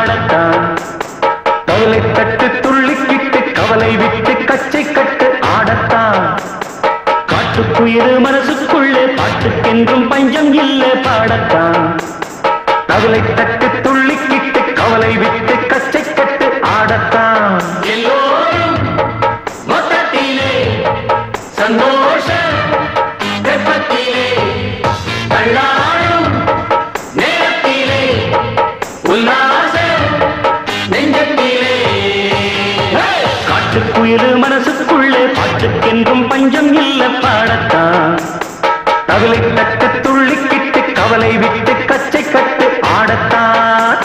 பாடத்தான் கவலை தட்டு துள்ளிக்கிட்டு கவலை விட்டு கச்சை கட்டு ஆடத்தான் காட்டுக்குயிரு மனசுக்குள்ளே பாட்டுக்கென்றும் பஞ்சம் இல்லை பாடத்தான் கவலை தட்டு துள்ளிக்கிட்டு கவலை விட்டு கச்சை கட்டு ஆடத்தான் எல்லோரும் மொத்தத்திலே சந்தோஷ வெப்பத்திலே தள்ளாடும் நேரத்திலே உல்லாச நெஞ்சத்திலே காட்டுக்குயிரு மனசுக்குள்ளே பாட்டுக்கென்றும் பஞ்சம் இல்லை பாடத்தான் கவலை தட்டு துள்ளிக்கிட்டு கவலை விட்டு கச்சை கட்டு ஆடத்தான்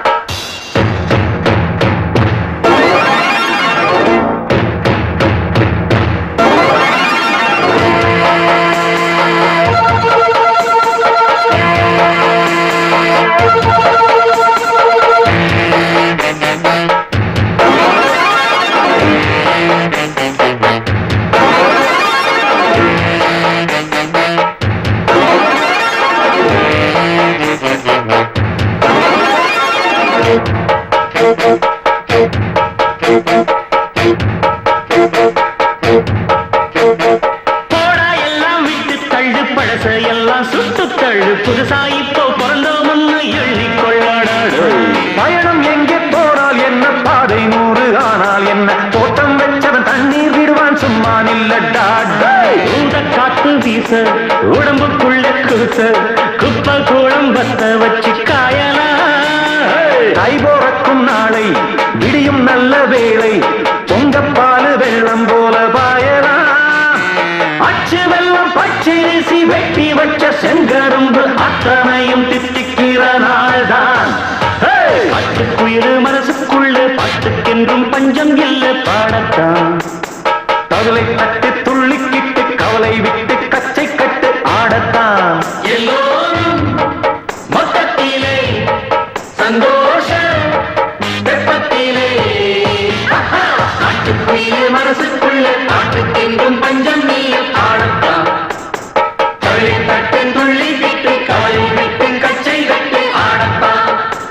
போடா எல்லாம் விட்டு தள்ளு பழச எல்லாம் சுட்டு தள்ளு புதுசா இப்போ பிறந்தோம்னு எண்ணிக்கொள்ளாடாடு பயணம் எங்கே போனால் என்ன பாதை நூறு ஆனால் என்ன தோட்டம் வச்சவன் தண்ணீர் விடுவான் சும்மா நில்லடா ஊத காத்து வீச உடம்புக்குள்ள கூச குப்பை கூடம் பத்த வச்சு காயலாம் கை போறக்கும் நாளை விடியும் நல்ல வேளை பொங்கப்பாலு வெள்ளம் போல பாயலாம் அச்சு வெள்ளம் பச்சரிசி வெட்டி வச்ச செங்கரும்பு அத்தனையும் தித்திக்கிற நாள்தான் பட்டுக்குயிரு மனசுக்குள்ள பாட்டுக்கென்றும் பஞ்சம் இல்ல பாடத்தான் கவலை தட்டு துள்ளிக்கிட்டு கவலை விட்டு கச்சை கட்டு ஆடத்தான் எல்லோரும் மொத்தத்திலே சந்தோஷ வெப்பத்திலே காட்டுக்குயிலே மனசுக்குள்ள காட்டுக்கெங்கும் பஞ்சம் நீய பாடத்தான் கவலை தட்டு துள்ளி விட்டு கவலை விட்டு கச்சை கட்டு ஆடத்தான்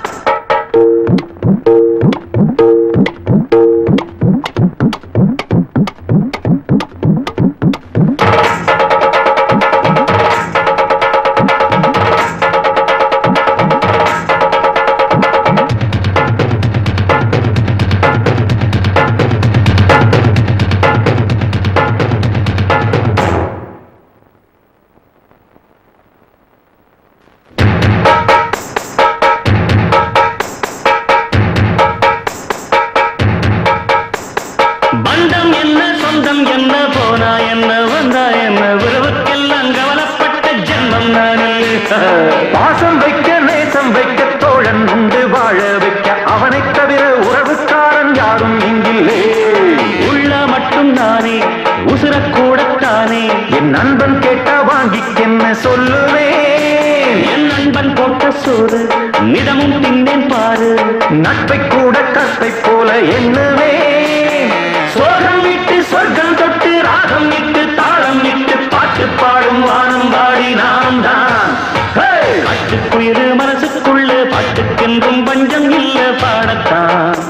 பந்தம் என்ன சொந்தம் என்ன போனா என்ன வந்தா என்ன உறவுக்கெல்லாம் கவலைப்பட்ட ஜென்மம் நானே பாசம் வைக்க நேசம் வைக்க தோழன் உண்டு வாழ வைக்க அவனைத் தவிர உறவுக்காரன் யாரும் இங்கில்லே உள்ள மட்டும் நானே உசுரக்கூடத்தானே என் நண்பன் கேட்டா வாங்கிக்கென்ன சொல்லுவேன் என் நண்பன் போட்ட சோறு நிதமும் தின்னேன் பாரு நட்பை கூட கற்பை போல எண்ணுவேன் சோகம் விட்டு சொர்க்கம் தொட்டு ராகம் விட்டு தாளம் விட்டு பாட்டு பாடும் வானம் பாடி நாம் தான் பாட்டுக்குயிரு மனசுக்குள்ள பாட்டுக்கென்றும் பஞ்சம் இல்ல பாடத்தான்